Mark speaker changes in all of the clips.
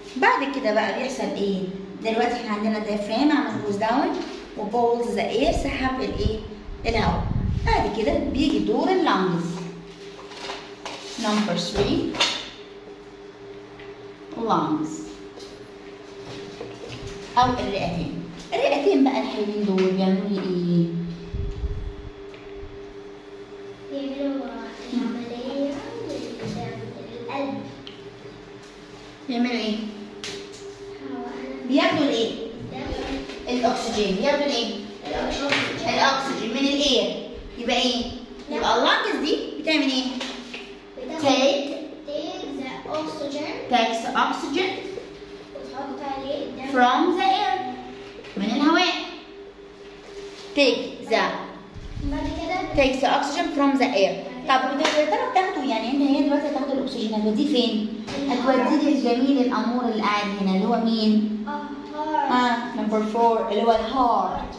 Speaker 1: بعد كده بقى بيحصل ايه دلوقتي احنا عندنا diaphragm عمل جوز داون وبولز ذا اير سحب الايه الهواء بعد كده بيجي دور اللانجز نمبر 3 lungs او الرئتين الرئتين بقى الحلوين دول بيعملوا لي ايه
Speaker 2: يعملوا العملية القلب
Speaker 1: بيعملوا ايه
Speaker 2: هو
Speaker 1: بياخدوا الايه
Speaker 2: أنا
Speaker 1: الاكسجين بياخدوا الايه الاكسجين من الاير يبقى ايه يبقى اللانجز دي بتعمل ايه take
Speaker 2: take the oxygen
Speaker 1: takes oxygen
Speaker 2: وتحط عليه الدم
Speaker 1: from the air من الهواء take the
Speaker 2: بعد كده
Speaker 1: takes the oxygen from the air طب يا ترى بتاخده يعني انت هي دلوقتي هتاخد الاكسجين هتوديه فين؟ هتوديه للجميل الامور اللي قاعد هنا اللي هو مين؟
Speaker 2: اه
Speaker 1: اه نمبر فور اللي هو الهارت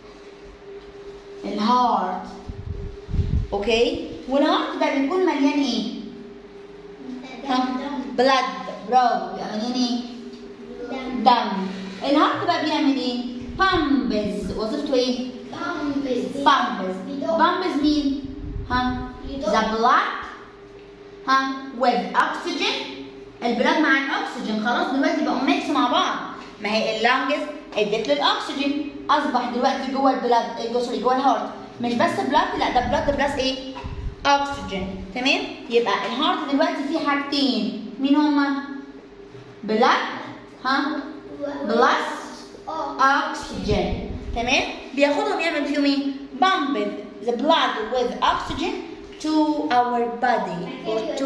Speaker 1: الهارت اوكي والهارت ده بيكون مليان ايه؟ ها؟
Speaker 2: دم
Speaker 1: بلاد برافو يبقى مليان ايه؟
Speaker 2: دم
Speaker 1: دم الهارت بقى بيعمل ايه؟ بامبز وظيفته ايه؟
Speaker 2: بامبز
Speaker 1: بامبز بامبز مين؟ ها؟ the blood ها with oxygen البلاد مع الاكسجين خلاص دلوقتي بقوا ميكس مع بعض ما هي اللانجز ادت له الاكسجين اصبح دلوقتي جوه البلاد إيه، سوري جوه الهارت مش بس بلاد لا ده بلاد بلس ايه اكسجين تمام يبقى الهارت دلوقتي فيه حاجتين مين هما بلاد ها بلس oxygen تمام بياخدهم يعمل فيهم ايه pump the blood with oxygen to our body or to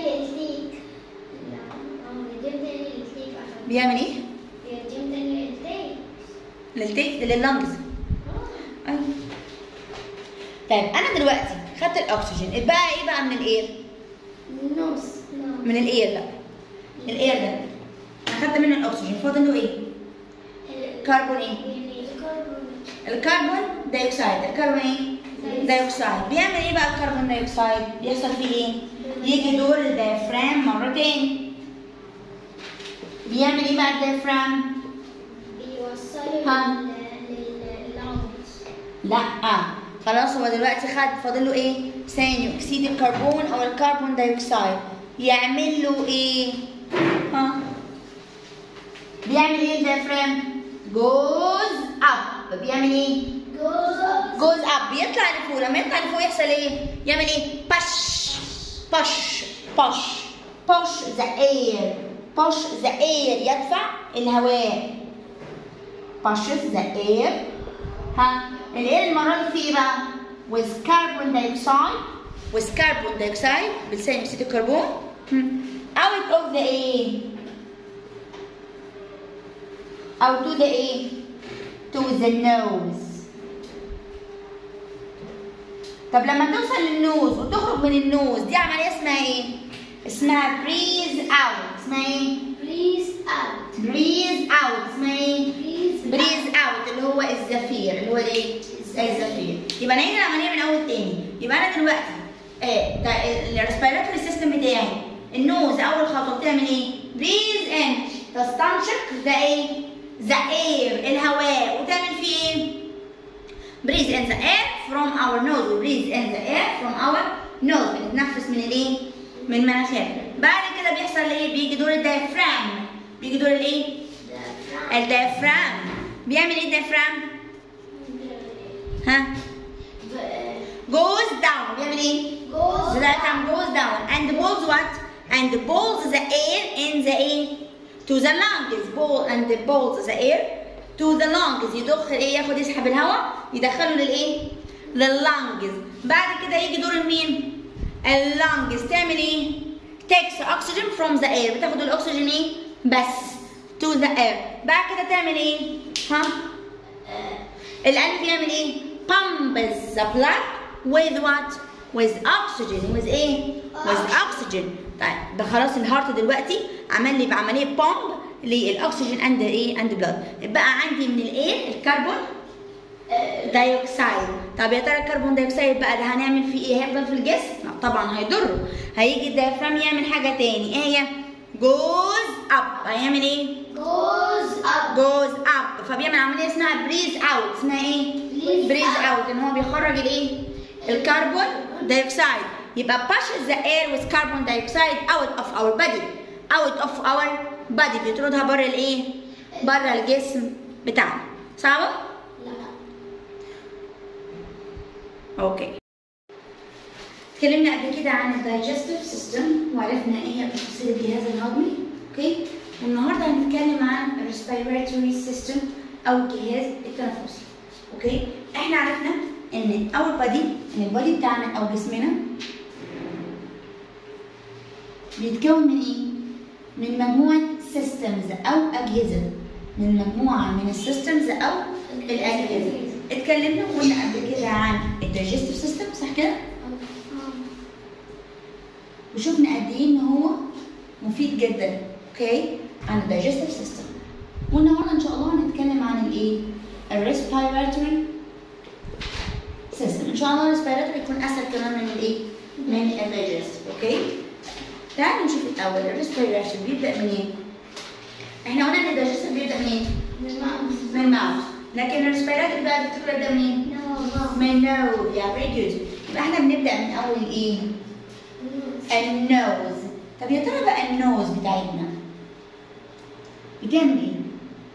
Speaker 1: بيعمل ايه للتيك لللنجز أيوة. طيب انا دلوقتي خدت الاكسجين اتبقى ايه بقى من الاير من الاير لا الاير ده انا خدت منه الاكسجين فاضل له ايه كربون ايه الكربون دايوكسيد الكربون ايه دايوكسيد بيعمل ايه بقى الكربون دايوكسيد بيحصل فيه ايه يجي دور الدايفرام مرتين بيعمل ايه بقى الدايفرام ها. لا خلاص هو دلوقتي خد فاضل له ايه ثاني اكسيد الكربون او الكربون دايوكسيد يعمل له ايه ها بيعمل ايه الدايفرام جوز اب بيعمل ايه جوز اب بيطلع لفوق لما يطلع لفوق يحصل ايه يعمل ايه بش بش بش بوش ذا اير بوش ذا اير يدفع الهواء pushes the air ها الاير المره دي فيه ايه بقى with carbon dioxide with carbon dioxide بتساوي اكسيد الكربون هم. out of the air out to the air to the nose طب لما توصل للنوز وتخرج من النوز دي عمليه اسمها ايه اسمها breathe out اسمها ايه breathe out اسمها ايه بريز اوت اللي هو الزفير اللي هو ايه؟ الزفير يبقى نعيد العمليه من اول تاني يبقى انا دلوقتي آه ده الريسبيراتوري سيستم بتاعي النوز اول خطوه بتعمل ايه؟ بريز ان تستنشق ذا ايه؟ ذا اير الهواء وتعمل فيه ايه؟ بريز ان ذا اير فروم اور نوز وبريز ان ذا اير فروم اور نوز بنتنفس من الايه؟ من مناخيرنا بعد كده بيحصل ايه؟ بيجي دور الدايفرام بيجي دور الايه؟ الدايفرام بيعمل ايه الدايفرام؟ ها؟ goes down بيعمل ايه؟ The diaphragm goes down and pulls what? And pulls the air in the air to the lungs pull and pulls the air to the lungs يضخ ايه ياخد يسحب الهواء يدخله للايه؟ لللانجز بعد كده يجي دور مين؟ اللانجز تعمل ايه؟ takes oxygen from the air بتاخد الاكسجين ايه؟ بس to the air بعد كده تعمل ايه؟ ها؟ القلب بيعمل ايه؟ pumps the blood with what? with oxygen with ايه؟ with oxygen طيب ده خلاص الهارت دلوقتي عمل لي بعمليه بامب للاكسجين اند ايه؟ اند بلاد بقى عندي من الايه؟ الكربون دايوكسيد طب يا ترى الكربون دايوكسيد بقى ده هنعمل فيه ايه؟ هيفضل في الجسم؟ لا طبعا هيضره هيجي الديافرام يعمل حاجه تاني ايه هي؟ جوز up هيعمل ايه؟
Speaker 2: goes up
Speaker 1: goes up فبيعمل عمليه اسمها breathe out اسمها ايه؟
Speaker 2: Breathe
Speaker 1: breathe
Speaker 2: out.
Speaker 1: out ان هو بيخرج الايه؟ الكربون دايوكسيد يبقى pushes the air with carbon dioxide out of our body out of our body بيطردها بره الايه؟ بره الجسم بتاعنا صعبه؟
Speaker 2: لا
Speaker 1: اوكي اتكلمنا قبل كده عن الدايجستيف سيستم وعرفنا ايه هي تفاصيل الجهاز الهضمي اوكي والنهارده هنتكلم عن الريسبيراتوري سيستم او الجهاز التنفسي اوكي احنا عرفنا ان اول بادي ان البادي بتاعنا او جسمنا بيتكون من ايه من مجموعه سيستمز او اجهزه من مجموعه من السيستمز او الاجهزه اتكلمنا وقلنا قبل كده عن الدايجستيف سيستم صح كده وشفنا قد ايه ان هو مفيد جدا اوكي عن الدايجستيف سيستم والنهارده ان شاء الله هنتكلم عن الايه الريسبيراتوري سيستم ان شاء الله الريسبيراتوري يكون اسهل كمان من الايه من الدايجستيف اوكي تعالوا نشوف الاول الريسبيراتوري بيبدا منين احنا قلنا ان الدايجستيف بيبدا منين من الماوث لكن الريسبيراتوري بقى بتبدا منين من نوز يا فيري جود يبقى احنا بنبدا من اول ايه النوز طب يا ترى بقى النوز بتاعتنا بتعمل ايه؟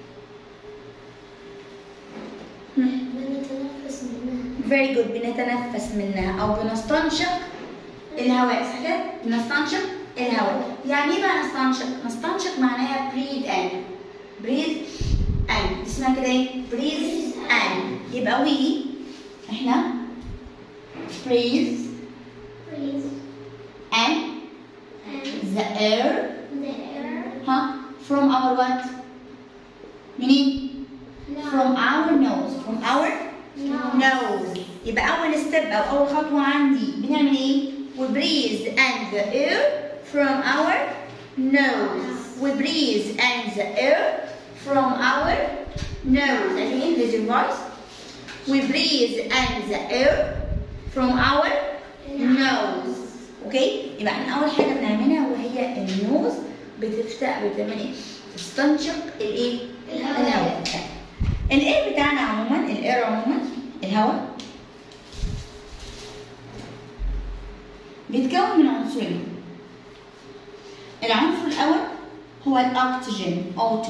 Speaker 2: بنتنفس منها
Speaker 1: فيري جود بنتنفس منها او بنستنشق الهواء صح كده؟ بنستنشق الهواء يعني ايه بقى نستنشق؟ نستنشق معناها breathe in breathe in اسمها كده ايه؟ breathe in يبقى we احنا breathe
Speaker 2: breathe
Speaker 1: in
Speaker 2: and
Speaker 1: the air
Speaker 2: the air
Speaker 1: ها from our what؟ منين؟ from our nose from our nose يبقى أول ستيب أو أول خطوة عندي بنعمل إيه؟ we breathe and the air from our nose we breathe and the air from our nose again raise your voice we breathe and the air from our nose اوكي يبقى احنا اول حاجه بنعملها وهي النوز بتفتح بتعمل ايه تستنشق الايه
Speaker 2: الهواء.
Speaker 1: الهواء الاير بتاعنا عموما الاير عموما الهواء بيتكون من عنصرين العنصر الاول هو الاكسجين O2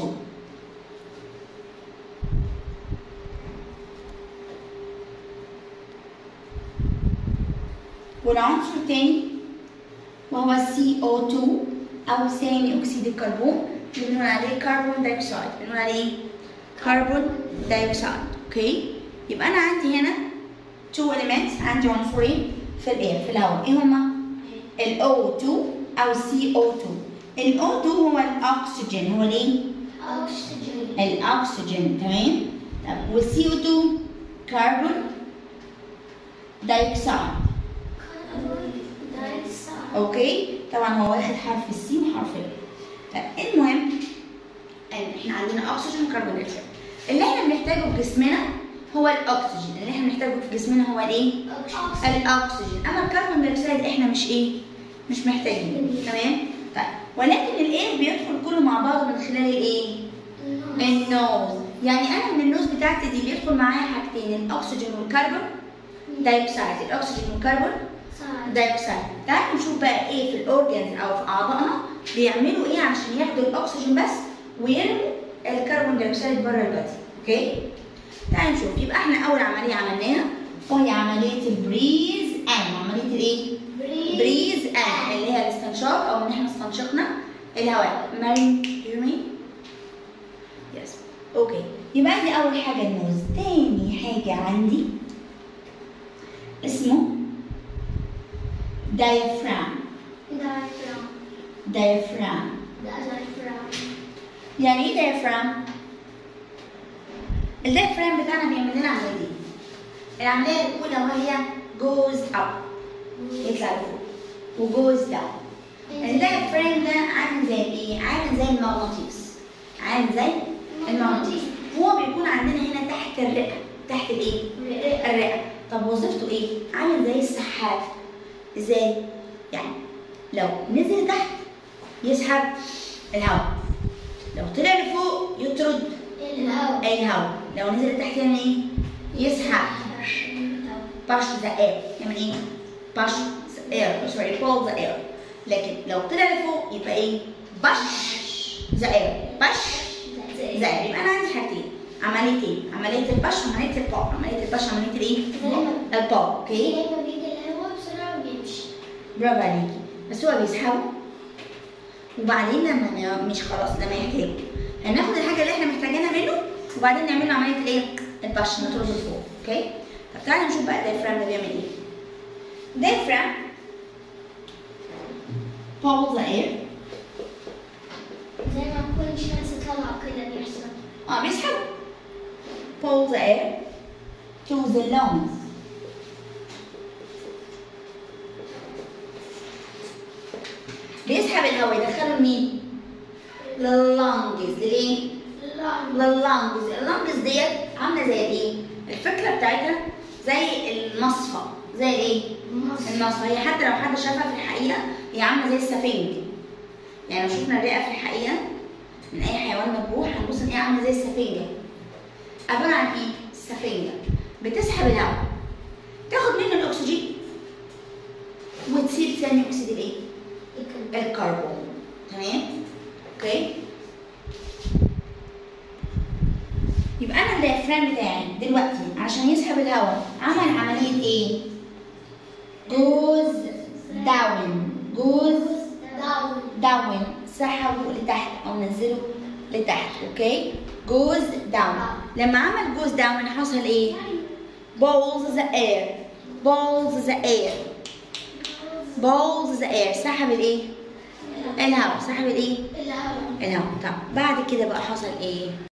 Speaker 1: والعنصر الثاني وهو CO2 أو ثاني أكسيد الكربون اللي بنقول عليه كربون دايوكسيد بنقول عليه كربون دايوكسيد أوكي يبقى أنا عندي هنا two elements عندي عنصرين في الاير في الهواء إيه هما؟ ال O2 أو CO2 ال O2 هو الأكسجين هو الإيه؟
Speaker 2: oxygen
Speaker 1: الأكسجين تمام؟ طب وال CO2 كربون دايوكسيد
Speaker 2: carbon dioxide
Speaker 1: اوكي طبعا هو واخد حرف السي وحرف ال طيب المهم ان احنا عندنا اكسجين وكربون دايوكسيد اللي احنا بنحتاجه في جسمنا هو الاكسجين اللي احنا بنحتاجه في جسمنا هو الايه
Speaker 2: oxygen
Speaker 1: الاكسجين اما الكربون دايوكسيد احنا مش ايه مش محتاجينه تمام طيب ولكن الايه بيدخل كله مع بعضه من خلال الايه النوز يعني انا من النوز بتاعتي دي بيدخل معايا حاجتين الاكسجين والكربون دايوكسيد الاكسجين والكربون دايوكسيد تعالوا نشوف بقى ايه في الاورجنز او في اعضائنا بيعملوا ايه عشان ياخدوا الاكسجين بس ويرموا الكربون دايوكسيد بره البادي اوكي تعالوا نشوف يبقى احنا اول عمليه عملناها وهي عمليه البريز ان عمليه الايه بريز ان اللي هي الاستنشاق او ان احنا استنشقنا الهواء مريم يومي يس اوكي يبقى دي اول حاجه النوز تاني حاجه عندي اسمه diaphragm
Speaker 2: diaphragm
Speaker 1: diaphragm
Speaker 2: diaphragm
Speaker 1: يعني ايه diaphragm الدايفرام بتاعنا بيعمل لنا عمليتين العمليه الاولى وهي goes up يطلع لفوق وجوز داون الدايفرام ده عامل زي ايه عامل زي المغناطيس عامل زي المغناطيس هو بيكون عندنا هنا تحت الرئه تحت الايه الرئه طب وظيفته ايه عامل زي السحاب ازاي يعني لو نزل تحت يسحب الهواء لو طلع لفوق يطرد
Speaker 2: الهواء
Speaker 1: الهواء لو نزل تحت يعمل ايه يسحب push the air يعمل ايه push the air sorry pull the air لكن لو طلع لفوق يبقى ايه push the air push the air يبقى انا عندي حاجتين عمليتين عمليه البش وعمليه البوب عمليه البش وعمليه الايه البوب اوكي
Speaker 2: لما بيجي الهواء بسرعة وبيمشي
Speaker 1: برافو عليكي بس هو بيسحبه وبعدين لما ن- مش خلاص لما يحتاجه هناخد الحاجه اللي احنا محتاجينها منه وبعدين نعمل له عمليه الايه البش نطرده لفوق اوكي طب تعالى نشوف بقى الدايفرام ده بيعمل ايه diaphragm pulls the air
Speaker 2: زي ما نكون شمس طلع كده بيحصل
Speaker 1: اه بيسحب pull the air to the lungs بيسحب الهواء يدخله لمين؟ لللانجز ليه؟
Speaker 2: لا
Speaker 1: لللانجز اللانجز ديت عامله زي الايه؟ الفكره بتاعتها زي المصفى زي الايه؟ المصفى هي حتى لو حد شافها في الحقيقه هي عامله زي السفنج يعني لو شفنا الرئه في الحقيقه من اي حيوان مذبوح هنبص ان هي عامله زي السفنجه عباره عن ايه؟ السفنجه بتسحب الهواء تاخد منه الاكسجين وتسيب ثاني اكسيد الايه؟ الكربون تمام اوكي يبقى انا الديافرام بتاعي دلوقتي عشان يسحب الهواء عمل عمليه ايه جوز داون جوز
Speaker 2: داون
Speaker 1: داون سحبه لتحت او نزله لتحت اوكي جوز داون لما عمل جوز داون حصل ايه بولز ذا اير بولز ذا اير بولز ذا اير سحب الايه الهواء سحب الايه
Speaker 2: الهواء
Speaker 1: الهواء طب بعد كده بقى حصل ايه